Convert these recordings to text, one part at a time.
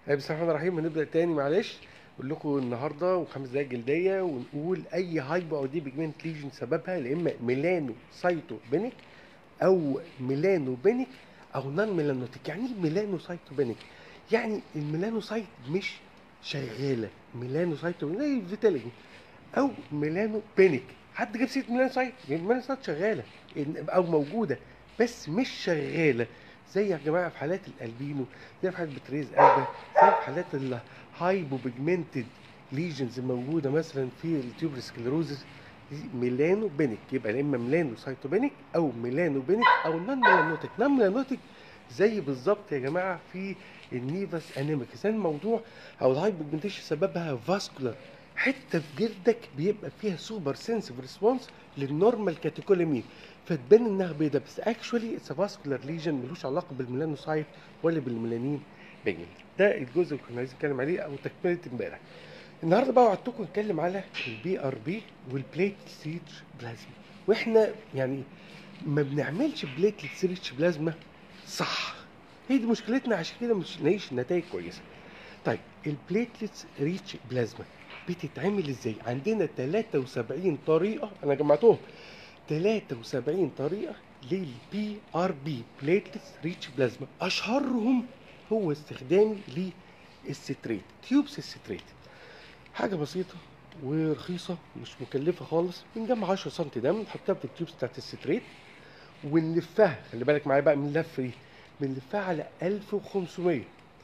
بسم الله الرحمن الرحيم هنبدا تاني معلش نقول لكم النهارده وخمس دقايق جلديه ونقول اي هايبو او دي بيجمنت ليجن سببها يا اما ميلانو سايتو بينيك او ميلانو بينيك او نون ميلانوتيك يعني ايه ميلانو سايتو بينيك يعني الميلانو سايت مش شغاله ميلانو سايتو بينيك زي الفيتيليجو او ميلانو بينيك حد جاب سيره ميلانو سايت ميلانو سايت شغاله او موجوده بس مش شغاله زي يا جماعه في حالات الالبينو زي في حالات بتريز قلبه زي في حالات الهايبو بيجمنتد ليجنز الموجوده مثلا في التيوبر سكليروزس ميلانو بينيك يبقى يا اما ميلانو سايتوبينيك او ميلانو بينيك او نون ميلانوتيك نون ميلانوتيك زي بالظبط يا جماعه في النيفاس انيميكس الموضوع او الهايبو بيجمنتيشن سببها فاسكولار حته في جلدك بيبقى فيها سوبر سنسيف ريسبونس للنورمال كاتيكولامين فتبان انها بيضه بس اكشولي اتس فاسكولار ليجن ملوش علاقه بالميلانوسايت ولا بالميلانين بيجمنت ده الجزء اللي كنا عايزين نتكلم عليه او تكمله امبارح النهارده بقى وعدتكم نتكلم على البي ار بي والبليت سيتش بلازما واحنا يعني ما بنعملش بليت سيتش بلازما صح هي دي مشكلتنا عشان كده مش نلاقيش نتائج كويسه طيب البليتلتس ريتش بلازما بتتعمل ازاي عندنا 73 طريقه انا جمعتهم 73 طريقه للبي ار بي بليتلتس ريتش بلازما اشهرهم هو استخدامي للستريت تيوبس الستريت حاجه بسيطه ورخيصه مش مكلفه خالص بنجمع 10 سم دم نحطها في التيوبس بتاعت الستريت ونلفها خلي بالك معايا بقى من اللفه دي بنلفها على 1500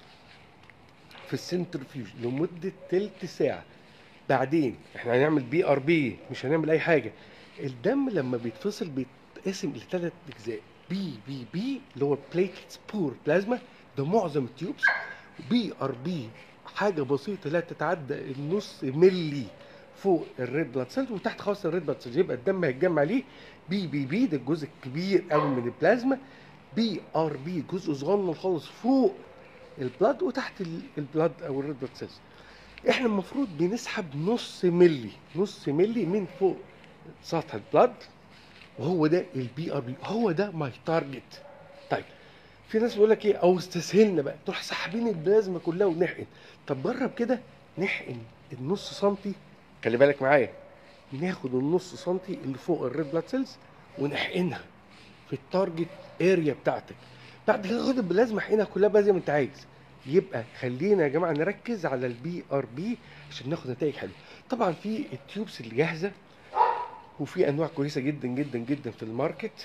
في السنترفيوج لمده تلت ساعه بعدين احنا هنعمل بي ار بي مش هنعمل اي حاجه الدم لما بيتفصل بيتقسم لثلاث اجزاء بي بي بي اللي هو بليتلتس بور بلازما ده معظم التيوبس بي ار بي حاجه بسيطه لا تتعدى النص ملي فوق الريد بلاد سيلز وتحت خالص الريد بلاد سيلز يبقى الدم هيتجمع ليه بي بي بي ده الجزء الكبير قوي من البلازما بي ار بي جزء صغنن خالص فوق البلاد وتحت البلاد او الريد بلاد سيلز احنا المفروض بنسحب نص ملي نص ملي من فوق سطح البلاد وهو ده البي ار بي هو ده ماي تارجت طيب في ناس بيقول لك ايه او استسهلنا بقى تروح ساحبين البلازما كلها ونحقن طب جرب كده نحقن النص سنتي خلي بالك معايا ناخد النص سنتي اللي فوق الريد بلاد سيلز ونحقنها في التارجت اريا بتاعتك بعد كده خد البلازما احقنها كلها بقى زي ما انت عايز يبقى خلينا يا جماعه نركز على البي ار بي عشان ناخد نتائج حلوه طبعا في التيوبس اللي جاهزه وفي انواع كويسه جدا جدا جدا في الماركت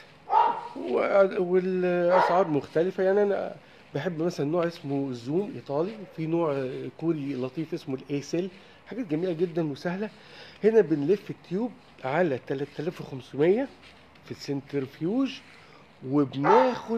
والاسعار مختلفه يعني انا بحب مثلا نوع اسمه زوم ايطالي في نوع كوري لطيف اسمه الايسل حاجات جميله جدا وسهله هنا بنلف التيوب على 3500 في السنترفيوج وبناخد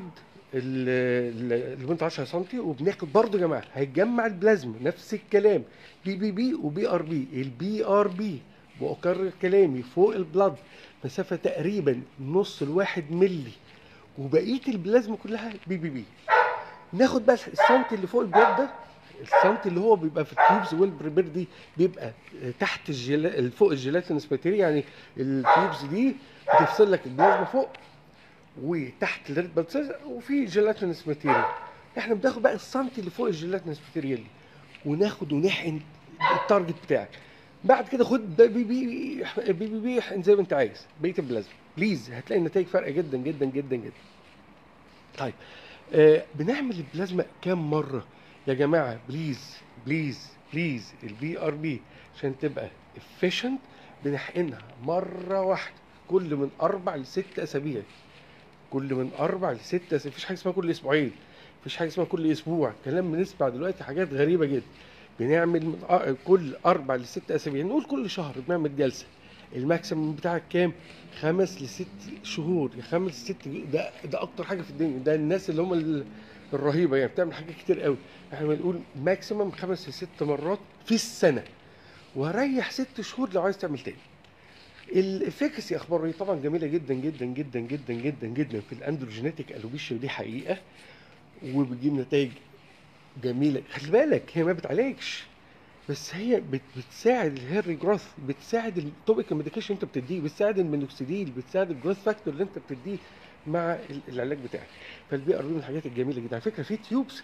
لمده 10 سم وبناخد برضه يا جماعه هيتجمع البلازما نفس الكلام بي بي بي وبي ار بي البي ار بي واكرر كلامي فوق البلد مسافه تقريبا نص الواحد ملي وبقيه البلازما كلها بي بي بي ناخد بقى السنتي اللي فوق البلد ده السنتي اللي هو بيبقى في التيوبز والبريبير دي بيبقى تحت الجلا فوق الجيلاتينس ماتيريال يعني التيوبز دي بتفصل لك البلازما فوق وتحت الريد بلاد سيلز وفي جيلاتينس ماتيريال احنا بناخد بقى السنتي اللي فوق الجيلاتينس ماتيريال دي وناخد ونحقن التارجت بتاعك بعد كده خد بي بي بي بي بي, بي زي ما انت عايز بقيه البلازما بليز هتلاقي النتائج فارقه جدا جدا جدا جدا طيب آه بنعمل البلازما كام مره يا جماعه بليز بليز بليز البي ار بي عشان تبقى افيشنت بنحقنها مره واحده كل من اربع لست اسابيع كل من اربع لست اسابيع مفيش حاجه اسمها كل اسبوعين مفيش حاجه اسمها كل اسبوع كلام بنسمع دلوقتي حاجات غريبه جدا بنعمل من كل اربع لست اسابيع نقول كل شهر بنعمل جلسه الماكسيمم بتاعك كام؟ خمس لست شهور يا خمس ست ده ده اكتر حاجه في الدنيا ده الناس اللي هم الرهيبه يعني بتعمل حاجات كتير قوي احنا بنقول ماكسيمم خمس لست مرات في السنه وهريح ست شهور لو عايز تعمل تاني الافكسي اخبار ايه طبعا جميله جدا جدا جدا جدا جدا جدا في الاندروجينيتك الوبيشيا دي حقيقه وبتجيب نتائج جميله خلي بالك هي ما بتعالجش بس هي بت بتساعد الهير جروث بتساعد التوبيك ميديكيشن انت بتديه بتساعد المينوكسيديل بتساعد الجروث فاكتور اللي انت بتديه مع العلاج بتاعك فالبي ار بي من الحاجات الجميله جدا على فكره في تيوبس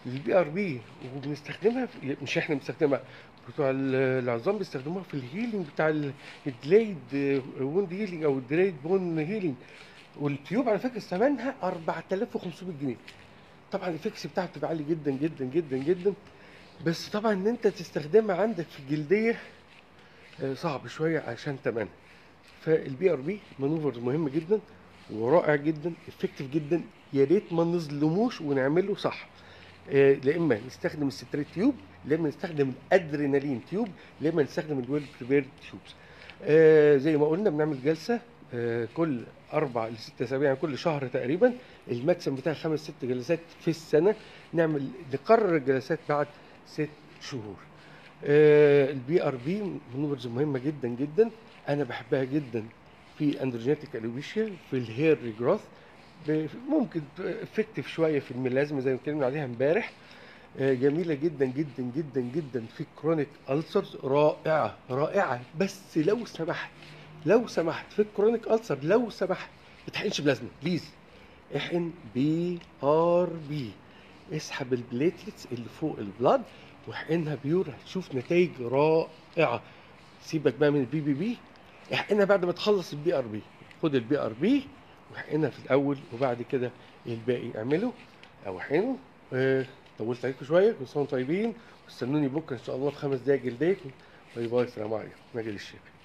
للبي ار بي وبنستخدمها في مش احنا بنستخدمها بتوع ال- العظام بيستخدموها في الهيلينج بتاع الديلايد ووند هيلينج او الديلايد بون هيلينج والتيوب على فكره ثمنها 4500 جنيه طبعا الافكس بتاعها بتبقى عالي جدا جدا جدا جدا بس طبعا ان انت تستخدمها عندك في الجلديه آه، صعب شويه عشان تمنها فالبي ار بي مانوفر مهم جدا ورائع جدا افكتيف جدا يا ريت ما نظلموش ونعمله صح آه، لا اما نستخدم الستريت تيوب لا اما نستخدم الادرينالين تيوب لا اما نستخدم الويل بريبيرد تيوبس آه زي ما قلنا بنعمل جلسه آه كل اربع لست اسابيع يعني كل شهر تقريبا الماكسيم بتاع خمس ست جلسات في السنه نعمل نقرر الجلسات بعد ست شهور آه البي ار بي مانوفرز مهمه جدا جدا انا بحبها جدا في اندروجينيتك الوبيشيا في الهير ريجروث ممكن افكتيف شويه في الميلازما زي ما اتكلمنا عليها امبارح آه، جميله جدا جدا جدا جدا في كرونيك ألسرز رائعه رائعه بس لو سمحت لو سمحت في الكرونيك ألسر لو سمحت ما تحقنش بلازما بليز احقن بي ار بي اسحب البليتلتس اللي فوق البلاد واحقنها بيور هتشوف نتائج رائعه سيبك بقى من البي بي بي احقنها بعد ما تخلص البي ار بي خد البي ار بي واحقنها في الاول وبعد كده الباقي اعمله او احقنه آه، طولت عليكم شويه كل سنه وانتم طيبين واستنوني بكره ان شاء الله في خمس دقايق جلديكم باي باي السلام عليكم ناجي الشيخ